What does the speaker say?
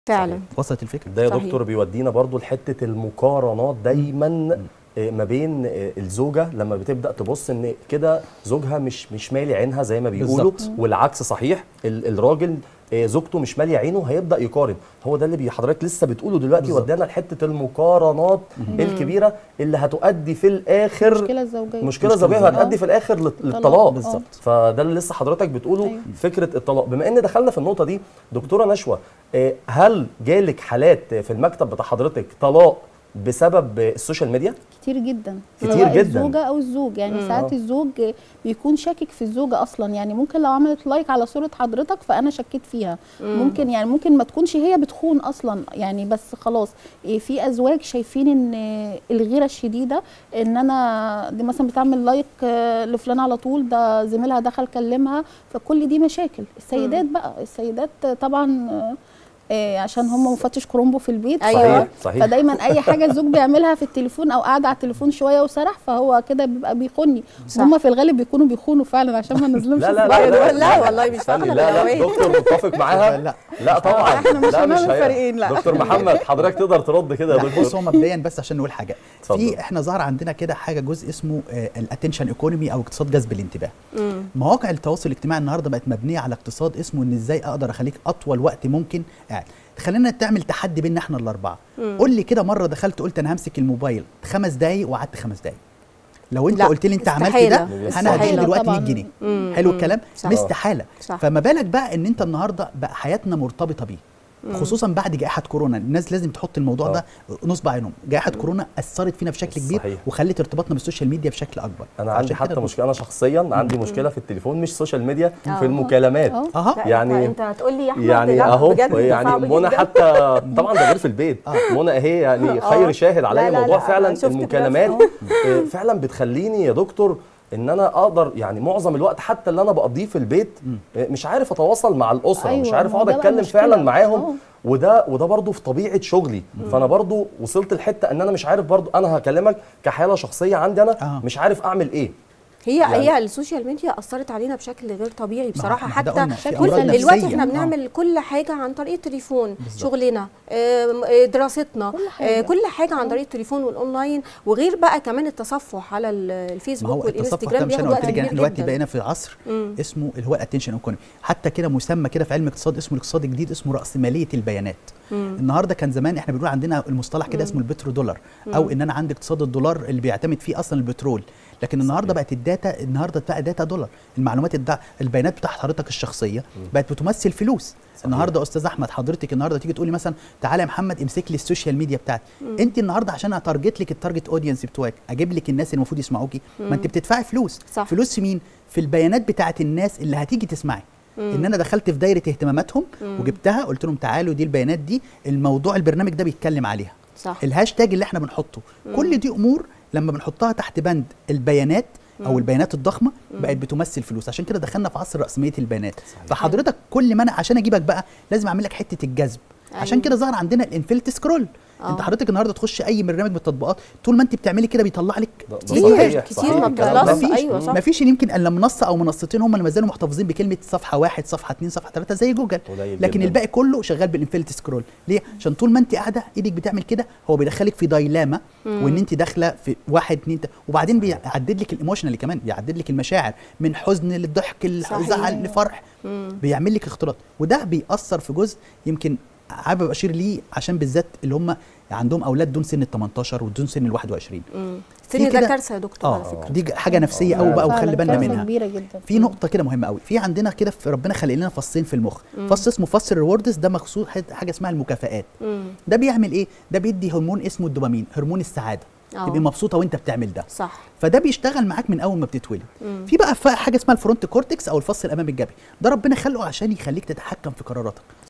فعلا وصلت الفكره ده يا صحيح. دكتور بيودينا برضو لحته المقارنات دايما آه، ما بين آه، الزوجه لما بتبدا تبص ان كده زوجها مش مش مالي عينها زي ما بيقولوا بالظبط. والعكس صحيح ال- الراجل آه، زوجته مش ماليه عينه هيبدا يقارن هو ده اللي بي- حضرتك لسه بتقوله دلوقتي بالظبط. ودانا لحته المقارنات الكبيره اللي هتؤدي في الاخر المشكله الزوجيه مشكله زوجيه زوجية. هتؤدي في الاخر لل- طلاق. للطلاق بالظبط. فده اللي لسه حضرتك بتقوله أيوة. فكره الطلاق بما ان دخلنا في النقطه دي دكتوره نشوى آه، هل جالك حالات في المكتب بتاع حضرتك طلاق بسبب السوشيال ميديا كتير جدا كتير سواء جدا. الزوجه او الزوج يعني ساعات الزوج بيكون شاكك في الزوجه اصلا يعني ممكن لو عملت لايك على صوره حضرتك فانا شكيت فيها ممكن يعني ممكن ما تكونش هي بتخون اصلا يعني بس خلاص إيه، في ازواج شايفين ان الغيره الشديده ان انا دي مثلا بتعمل لايك آه، لفلان على طول ده زميلها دخل كلمها فكل دي مشاكل السيدات بقى السيدات طبعا آه، آه، عشان هم مفتش كرومبو في البيت أيوة. صحيح صحيح فدايما اي حاجه الزوج بيعملها في التليفون او قاعد على التليفون شويه وسرح فهو كده بيبقى بيخوني صح. هم في الغالب بيكونوا بيخونوا فعلا عشان ما نظلمش لا لا الزوج. لا لا، لا، والله مش استني، فاهمة لا لا الأولوية. دكتور متفق معاها لا. لا طبعا إحنا مش لا هنعمل هي- فريقين، لا. دكتور محمد حضرتك تقدر ترد كده يا لا دكتور بص هو مبدئيا بس عشان نقول حاجه اتفضل. في احنا ظهر عندنا كده حاجه جزء اسمه الاتنشن ايكونومي او اقتصاد جذب الانتباه مواقع التواصل الاجتماعي النهارده بقت مبنيه على اقتصاد اسمه ان ازاي اقدر اخليك اطول وقت ممكن قاعد خلينا تعمل تحدي بينا احنا الاربعه قول لي كده مره دخلت قلت انا همسك الموبايل خمس دقايق وقعدت خمس دقايق لو انت لا، قلت لي انت عملت استحالة. ده انا استحالة هديك دلوقتي 100 طبعاً. جنيه مم. حلو الكلام صح. مستحاله صح. فما بالك بقى ان انت النهارده بقى حياتنا مرتبطه بيه خصوصا بعد جائحه كورونا الناس لازم تحط الموضوع آه. ده نصب عينهم جائحه كورونا اثرت فينا بشكل كبير صحيح. وخلت ارتباطنا بالسوشيال ميديا بشكل اكبر انا عشان عندي كده حتى بص- مشكله انا شخصيا عندي مشكله في التليفون مش سوشيال ميديا آه. في المكالمات اه اها لا، يعني- انت, انت هتقول لي يا احمد يعني لا، اهو بجد ده يعني صعب منى جداً. حتى طبعا ده غير في البيت منى اهي يعني آه. خير شاهد عليا لا، لا، موضوع لا، فعلا أنا شفت المكالمات بنفسي. آه، فعلا بتخليني يا دكتور ان انا اقدر يعني معظم الوقت حتى اللي انا بقضيه في البيت آه، مش عارف اتواصل مع الاسره أيوة، مش عارف ما هو اقعد ده بقى اتكلم مشكلة. فعلا معاهم آه. وده وده برضه في طبيعه شغلي فانا برضه وصلت لحته ان انا مش عارف برضه انا هكلمك كحاله شخصيه عندي انا آه. مش عارف اعمل ايه هي يعني- هي السوشيال ميديا اثرت علينا بشكل غير طبيعي بصراحه ما ده حتى قلنا، في كل أمراض دلوقتي نفسية. احنا آه. بنعمل كل حاجه عن طريق التليفون بالظبط. شغلنا آم، آه، دراستنا كل حاجة. آه، كل حاجه عن طريق التليفون والاونلاين وغير بقى كمان التصفح على ال- ما الفيسبوك هو التصفح ده والانستجرام مش انا بياخد قلت وقت لك احنا كبير دلوقتي جدا بقينا في عصر مم. اسمه اللي هو الاتنشن ايكونومي حتى كده مسمى كده في علم الاقتصاد اسمه الاقتصاد الجديد اسمه راسماليه البيانات مم. النهارده كان زمان احنا بنقول عندنا المصطلح كده اسمه البترو دولار او ان انا عندي اقتصاد الدولار اللي بيعتمد فيه اصلا البترول لكن النهارده بقت الداتا النهارده بقى داتا دولار المعلومات الدع... البيانات بتاعت حضرتك الشخصيه بقت بتمثل فلوس النهارده يا استاذ احمد حضرتك النهارده تيجي تقولي مثلا تعالى يا محمد امسك لي السوشيال ميديا بتاعتي انت النهارده عشان اتارجت لك التارجت اودينس بتوعك اجيب لك الناس اللي المفروض يسمعوكي ما انت بتدفعي فلوس صح. فلوس في مين في البيانات بتاعت الناس اللي هتيجي تسمعي ان انا دخلت في دايره اهتماماتهم وجبتها قلت لهم تعالوا دي البيانات دي الموضوع البرنامج ده بيتكلم عليها صح الهاشتاج اللي احنا بنحطه كل دي امور لما بنحطها تحت بند البيانات او البيانات الضخمه بقت بتمثل فلوس عشان كده دخلنا في عصر راسميه البيانات فحضرتك كل ما انا عشان اجيبك بقى لازم اعمل لك حته الجذب عشان أيوة. كده ظهر عندنا الانفلت سكرول آه. انت حضرتك النهارده تخش اي برنامج من التطبيقات طول ما انت بتعملي كده بيطلع لك ده- ده كتير، صحيح، كتير صحيح ما الكلام ده. بتخلص. مفيش أيوة، صح. مفيش يمكن الا منصه او منصتين هم اللي ما زالوا محتفظين بكلمه صفحه واحد صفحه اثنين صفحه ثلاثه زي جوجل قليل لكن جداً. الباقي كله شغال بالانفلت سكرول ليه عشان طول ما انت قاعده ايدك بتعمل كده هو بيدخلك في دايلاما وان انت داخله في واحد اتنين تلاته وبعدين بيعدد لك الايموشنال كمان بيعدد لك المشاعر من حزن للضحك صحيح. لزعل لفرح بيعمل لك اختلاط وده بيأثر في جزء يمكن حابب اشير ليه عشان بالذات اللي هم عندهم اولاد دون سن ال 18 ودون سن ال 21 مم. في السن ده كده- كارثه يا دكتور على اه فكره دي حاجه نفسيه قوي فعلا. بقى فعلاً وخلي بالنا كارثة منها كبيره جدا في نقطه كده مهمه قوي في عندنا كده في ربنا خلق لنا فصين في المخ فص اسمه فص الريوردز ده مخصوص حاجه اسمها المكافآت مم. ده بيعمل ايه ده بيدي هرمون اسمه الدوبامين هرمون السعاده آه. تبقى مبسوطه وانت بتعمل ده صح فده بيشتغل معاك من اول ما بتتولد في بقى ف- حاجه اسمها الفرونت كورتكس او الفص الامامي الجبهي ده ربنا خلقه عشان يخليك تتحكم في قراراتك